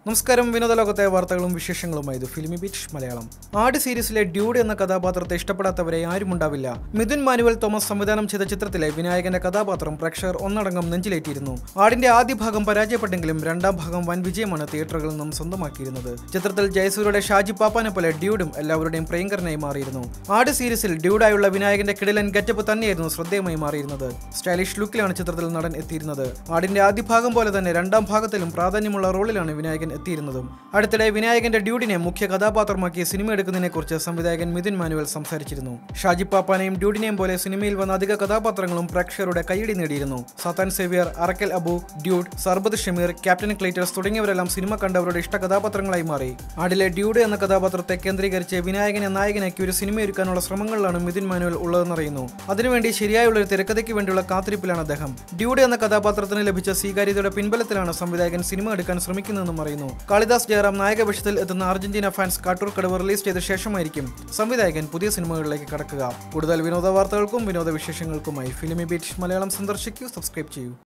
നമസ്കാരം വിനോദലോകത്തെ വാർത്തകളും വിശേഷങ്ങളുമായി ഇത് ഫിലിമി ബീച്ച് മലയാളം ആട് സീരീസിലെ ഡ്യൂഡ് എന്ന കഥാപാത്രത്തെ ഇഷ്ടപ്പെടാത്തവരെ ആരുമുണ്ടാവില്ല മിഥുൻ മാനുവൽ തോമസ് സംവിധാനം ചെയ്ത ചിത്രത്തിലെ വിനായകന്റെ കഥാപാത്രം പ്രേക്ഷകർ ഒന്നടങ്കം നെഞ്ചിലേറ്റിയിരുന്നു ആടിന്റെ ആദ്യ ഭാഗം പരാജയപ്പെട്ടെങ്കിലും രണ്ടാം ഭാഗം വൻ വിജയമാണ് തിയേറ്ററുകളിൽ നിന്നും സ്വന്തമാക്കിയിരുന്നത് ചിത്രത്തിൽ ജയസൂര്യയുടെ ഷാജി പാപ്പാനെ പോലെ ഡ്യൂഡും എല്ലാവരുടെയും പ്രിയങ്കരനായി മാറിയിരുന്നു ആട് സീരീസിൽ ഡ്യൂഡായുള്ള വിനായകന്റെ കിടിലൻ ഗെറ്റപ്പ് തന്നെയായിരുന്നു ശ്രദ്ധേയമായി മാറിയിരുന്നത് സ്റ്റൈലിഷ് ലുക്കിലാണ് ചിത്രത്തിൽ നടൻ എത്തിയിരുന്നത് ആടിന്റെ ആദ്യ ഭാഗം പോലെ തന്നെ രണ്ടാം ഭാഗത്തിലും പ്രാധാന്യമുള്ള റോളിലാണ് വിനായകൻ എത്തിയിരുന്നതും അടുത്തിടെ വിനായകന്റെ ഡ്യൂഡിനെ മുഖ്യ കഥാപാത്രമാക്കി സിനിമ എടുക്കുന്നതിനെക്കുറിച്ച് സംവിധായകൻ മിഥുൻ മാനുവൽ സംസാരിച്ചിരുന്നു ഷാജി പാപ്പാനെയും ഡ്യൂഡിനെയും പോലെ സിനിമയിൽ വന്ന അധിക കഥാപാത്രങ്ങളും പ്രേക്ഷകരുടെ കൈയടി നേടിയിരുന്നു സത്താൻ സേവിയർ അറക്കൽ അബു ഡ്യൂഡ് സർബത് ഷമീർ ക്യാപ്റ്റൻ ക്ലീറ്റേഴ്സ് തുടങ്ങിയവരെല്ലാം സിനിമ കണ്ടവരുടെ ഇഷ്ട കഥാപാത്രങ്ങളായി മാറി ആടിലെ ഡ്യൂഡ് എന്ന കഥാപാത്രത്തെ കേന്ദ്രീകരിച്ച് വിനായകനെ നായകനാക്കി ഒരു സിനിമ ഒരുക്കാനുള്ള ശ്രമങ്ങളിലാണ് മിഥുൻ മാനുവൽ ഉള്ളതെന്നറിയുന്നു അതിനുവേണ്ടി ശരിയായുള്ള ഒരു തിരക്കഥയ്ക്ക് വേണ്ടിയുള്ള കാത്തിരിപ്പിലാണ് അദ്ദേഹം ഡ്യൂഡ് എന്ന കഥാപാത്രത്തിന് ലഭിച്ച സ്വീകാര്യതയുടെ പിൻബലത്തിലാണ് സംവിധായകൻ സിനിമ എടുക്കാൻ ശ്രമിക്കുന്നതെന്നും അറിയുന്നു കാളിദാസ് ജയറാം നായക വേഷത്തിൽ എത്തുന്ന Argentina fans Kattoor Kadavu release ചെയ്ത ശേഷമായിരിക്കും സംവിധായകൻ പുതിയ സിനിമകളിലേക്ക് കടക്കുക കൂടുതൽ വിനോദ വാർത്തകൾക്കും വിനോദ വിശേഷങ്ങൾക്കുമായി ഫിലിമി ബീറ്റ് മലയാളം സന്ദർശിക്കൂ സബ്സ്ക്രൈബ് ചെയ്യൂ